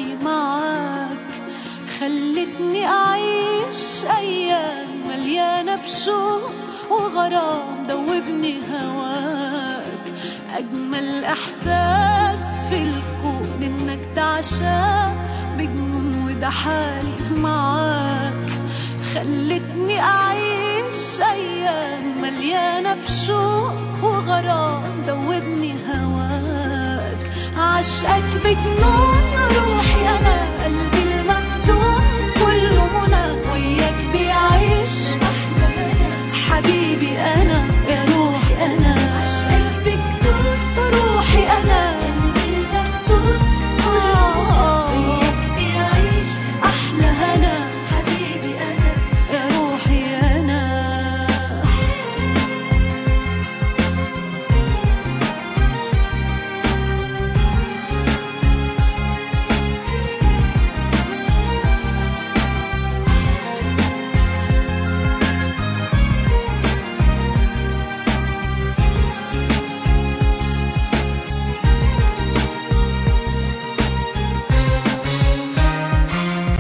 لحالي معاك خلتني أعيش أيام مليانة بشوق وغرام دوبني هواك أجمل إحساس في الكون إنك تعشاق بجنون وده حالي معاك خلتني أعيش أيام مليانة بشوق وغرام دوبني هواك عشقك بجنون